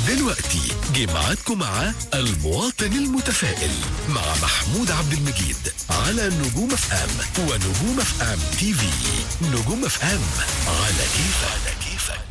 ودلوقتي جه ميعادكم مع المواطن المتفائل مع محمود عبد المجيد على نجوم اف ام ونجوم اف ام تي في نجوم اف ام على كيفك على كيفك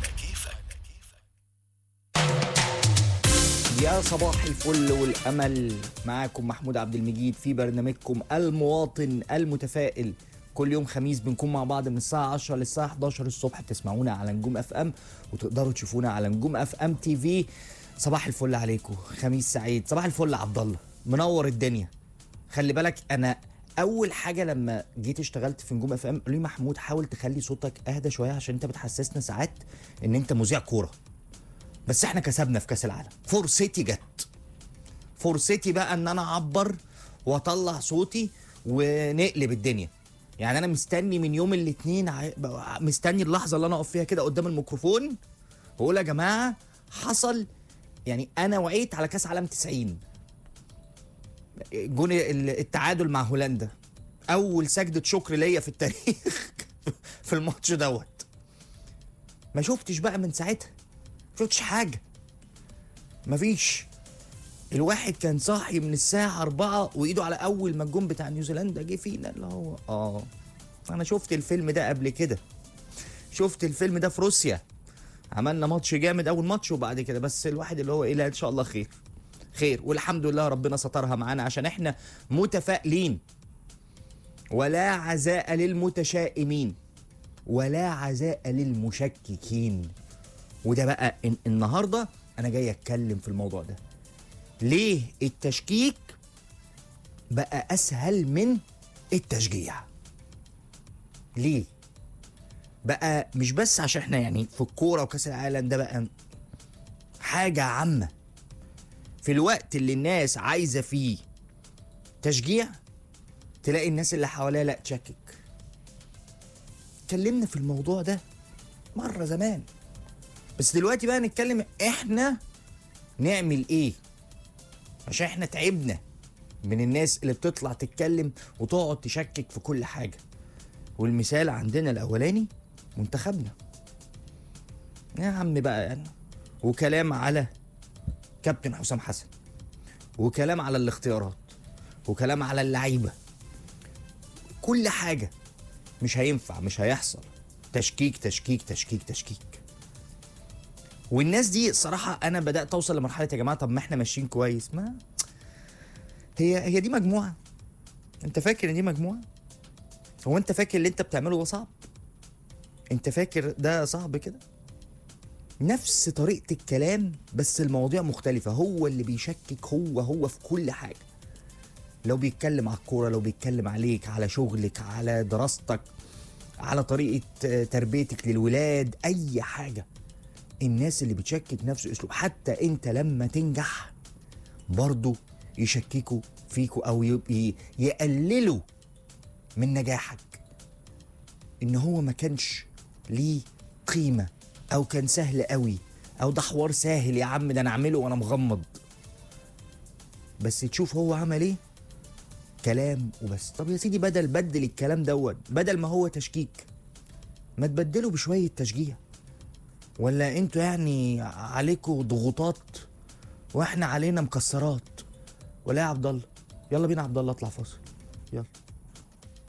يا صباح الفل والامل معاكم محمود عبد المجيد في برنامجكم المواطن المتفائل كل يوم خميس بنكون مع بعض من الساعه 10 للساعه 11 الصبح تسمعونا على نجوم اف ام وتقدروا تشوفونا على نجوم اف ام تي في صباح الفل عليكم خميس سعيد صباح الفل عبد الله منور الدنيا خلي بالك انا اول حاجه لما جيت اشتغلت في نجوم اف ام قالوا لي محمود حاول تخلي صوتك اهدى شويه عشان انت بتحسسنا ساعات ان انت مذيع كوره بس احنا كسبنا في كاس العالم فرصتي جت فرصتي بقى ان انا اعبر واطلع صوتي ونقلب الدنيا يعني انا مستني من يوم الاثنين ع... مستني اللحظه اللي انا اقف فيها كده قدام الميكروفون واقول يا جماعه حصل يعني انا وعيت على كاس عالم 90 جون ال- التعادل مع هولندا اول سجده شكر ليا في التاريخ في الماتش دوت ما شفتش بقى من ساعتها شفتش حاجه مفيش الواحد كان صاحي من الساعة أربعة وإيده على أول ما الجون بتاع نيوزيلندا جه فينا اللي هو آه أنا شفت الفيلم ده قبل كده شفت الفيلم ده في روسيا عملنا ماتش جامد أول ماتش وبعد كده بس الواحد اللي هو إيه لا إن شاء الله خير خير والحمد لله ربنا سترها معانا عشان إحنا متفائلين ولا عزاء للمتشائمين ولا عزاء للمشككين وده بقى إن النهارده انا جاي اتكلم في الموضوع ده ليه التشكيك بقى اسهل من التشجيع ليه بقى مش بس عشان احنا يعني في الكوره وكاس العالم ده بقى حاجه عامه في الوقت اللي الناس عايزه فيه تشجيع تلاقي الناس اللي حواليها لا تشكك اتكلمنا في الموضوع ده مره زمان بس دلوقتي بقى نتكلم احنا نعمل ايه عشان احنا تعبنا من الناس اللي بتطلع تتكلم وتقعد تشكك في كل حاجة والمثال عندنا الأولاني منتخبنا يا عم بقى يعني وكلام على كابتن حسام حسن وكلام على الاختيارات وكلام على اللعيبة كل حاجة مش هينفع مش هيحصل تشكيك تشكيك تشكيك تشكيك والناس دي الصراحة أنا بدأت أوصل لمرحلة يا جماعة طب ما إحنا ماشيين كويس ما هي هي دي مجموعة أنت فاكر إن دي مجموعة؟ هو أنت فاكر اللي أنت بتعمله ده صعب؟ أنت فاكر ده صعب كده؟ نفس طريقة الكلام بس المواضيع مختلفة هو اللي بيشكك هو هو في كل حاجة لو بيتكلم على الكورة لو بيتكلم عليك على شغلك على دراستك على طريقة آه، تربيتك للولاد أي حاجة الناس اللي بتشكك نفس الاسلوب حتى انت لما تنجح برضو يشككوا فيكوا او ي- ي- يقللوا من نجاحك ان هو ما كانش ليه قيمه او كان سهل قوي او ده حوار سهل يا عم ده انا اعمله وانا مغمض بس تشوف هو عمل ايه كلام وبس طب يا سيدي بدل بدل الكلام دوت بدل ما هو تشكيك ما تبدله بشويه تشجيع ولا انتوا يعني عليكم ضغوطات واحنا علينا مكسرات ولا يا عبد الله يلا بينا يا عبد الله اطلع فاصل يلا